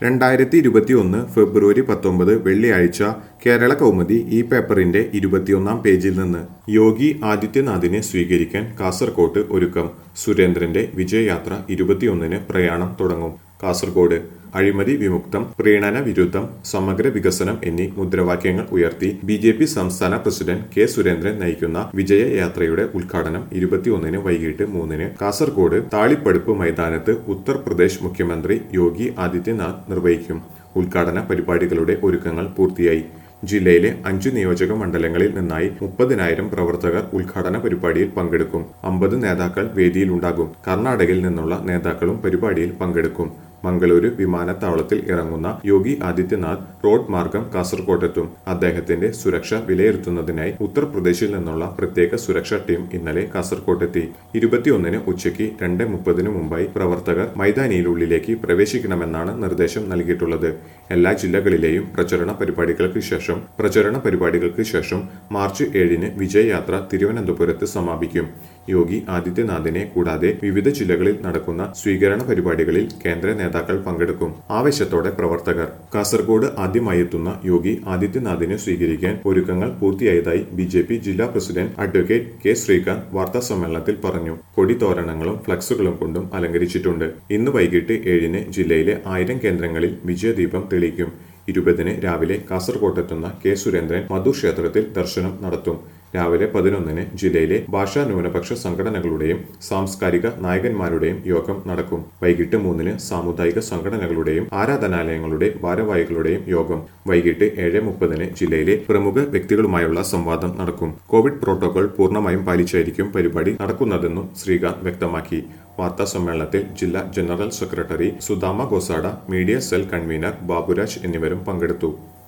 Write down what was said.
രണ്ടായിരത്തി ഇരുപത്തിയൊന്ന് ഫെബ്രുവരി പത്തൊമ്പത് വെള്ളിയാഴ്ച കേരള കൗമുദി ഈ പേപ്പറിന്റെ ഇരുപത്തിയൊന്നാം പേജിൽ നിന്ന് യോഗി ആദിത്യനാഥിനെ സ്വീകരിക്കാൻ കാസർകോട്ട് ഒരുക്കം സുരേന്ദ്രന്റെ വിജയയാത്ര ഇരുപത്തിയൊന്നിന് പ്രയാണം തുടങ്ങും കാസർഗോഡ് അഴിമതി വിമുക്തം പ്രീണന വിരുദ്ധം സമഗ്ര വികസനം എന്നീ മുദ്രാവാക്യങ്ങൾ ഉയർത്തി ബി ജെ പി സംസ്ഥാന പ്രസിഡന്റ് കെ സുരേന്ദ്രൻ നയിക്കുന്ന വിജയയാത്രയുടെ ഉദ്ഘാടനം ഇരുപത്തിയൊന്നിന് വൈകിട്ട് മൂന്നിന് കാസർഗോഡ് താളിപ്പടുപ്പ് മൈതാനത്ത് ഉത്തർപ്രദേശ് മുഖ്യമന്ത്രി യോഗി ആദിത്യനാഥ് നിർവഹിക്കും ഉദ്ഘാടന പരിപാടികളുടെ ഒരുക്കങ്ങൾ പൂർത്തിയായി ജില്ലയിലെ അഞ്ചു നിയോജക മണ്ഡലങ്ങളിൽ നിന്നായി മുപ്പതിനായിരം പ്രവർത്തകർ ഉദ്ഘാടന പരിപാടിയിൽ പങ്കെടുക്കും അമ്പത് നേതാക്കൾ വേദിയിലുണ്ടാകും കർണാടകയിൽ നിന്നുള്ള നേതാക്കളും പരിപാടിയിൽ പങ്കെടുക്കും മംഗളൂരു വിമാനത്താവളത്തിൽ ഇറങ്ങുന്ന യോഗി ആദിത്യനാഥ് റോഡ് മാർഗം കാസർകോട്ടെത്തും അദ്ദേഹത്തിന്റെ സുരക്ഷ വിലയിരുത്തുന്നതിനായി ഉത്തർപ്രദേശിൽ നിന്നുള്ള പ്രത്യേക സുരക്ഷാ ടീം ഇന്നലെ കാസർകോട്ടെത്തി ഇരുപത്തിയൊന്നിന് ഉച്ചയ്ക്ക് രണ്ട് മുപ്പതിന് മുമ്പായി പ്രവർത്തകർ മൈതാനിയിലുള്ളിലേക്ക് പ്രവേശിക്കണമെന്നാണ് നിർദ്ദേശം നൽകിയിട്ടുള്ളത് എല്ലാ ജില്ലകളിലെയും പ്രചരണ പരിപാടികൾക്ക് ശേഷം പ്രചരണ പരിപാടികൾക്ക് ശേഷം മാർച്ച് ഏഴിന് വിജയയാത്ര തിരുവനന്തപുരത്ത് സമാപിക്കും യോഗി ആദിത്യനാഥിനെ കൂടാതെ വിവിധ ജില്ലകളിൽ നടക്കുന്ന സ്വീകരണ പരിപാടികളിൽ കേന്ദ്ര നേതാക്കൾ പങ്കെടുക്കും ആവേശത്തോടെ പ്രവർത്തകർ കാസർഗോഡ് ആദ്യമായി എത്തുന്ന യോഗി ആദിത്യനാഥിനെ സ്വീകരിക്കാൻ ഒരുക്കങ്ങൾ പൂർത്തിയായതായി ബി ജെ പി ജില്ലാ പ്രസിഡന്റ് അഡ്വക്കേറ്റ് കെ ശ്രീകാന്ത് വാർത്താ സമ്മേളനത്തിൽ പറഞ്ഞു കൊടിത്തോരണങ്ങളും ഫ്ലക്സുകളും കൊണ്ടും അലങ്കരിച്ചിട്ടുണ്ട് ഇന്ന് വൈകിട്ട് ഏഴിന് ജില്ലയിലെ ആയിരം കേന്ദ്രങ്ങളിൽ വിജയദീപം തെളിയിക്കും ഇരുപതിന് രാവിലെ കാസർകോട്ടെത്തുന്ന കെ സുരേന്ദ്രൻ മധുക്ഷേത്രത്തിൽ ദർശനം നടത്തും രാവിലെ പതിനൊന്നിന് ജില്ലയിലെ ഭാഷാ ന്യൂനപക്ഷ സംഘടനകളുടെയും സാംസ്കാരിക നായകന്മാരുടെയും യോഗം നടക്കും വൈകിട്ട് മൂന്നിന് സാമുദായിക സംഘടനകളുടെയും ആരാധനാലയങ്ങളുടെ ഭാരവാഹികളുടെയും യോഗം വൈകിട്ട് ഏഴ് മുപ്പതിന് ജില്ലയിലെ പ്രമുഖ വ്യക്തികളുമായുള്ള സംവാദം നടക്കും കോവിഡ് പ്രോട്ടോകോൾ പൂർണ്ണമായും പാലിച്ചായിരിക്കും പരിപാടി നടക്കുന്നതെന്നും ശ്രീകാന്ത് വ്യക്തമാക്കി വാർത്താ സമ്മേളനത്തിൽ ജില്ലാ general secretary Sudama Gosada media cell convener Baburaj എന്നിവരും പങ്കെടുത്തു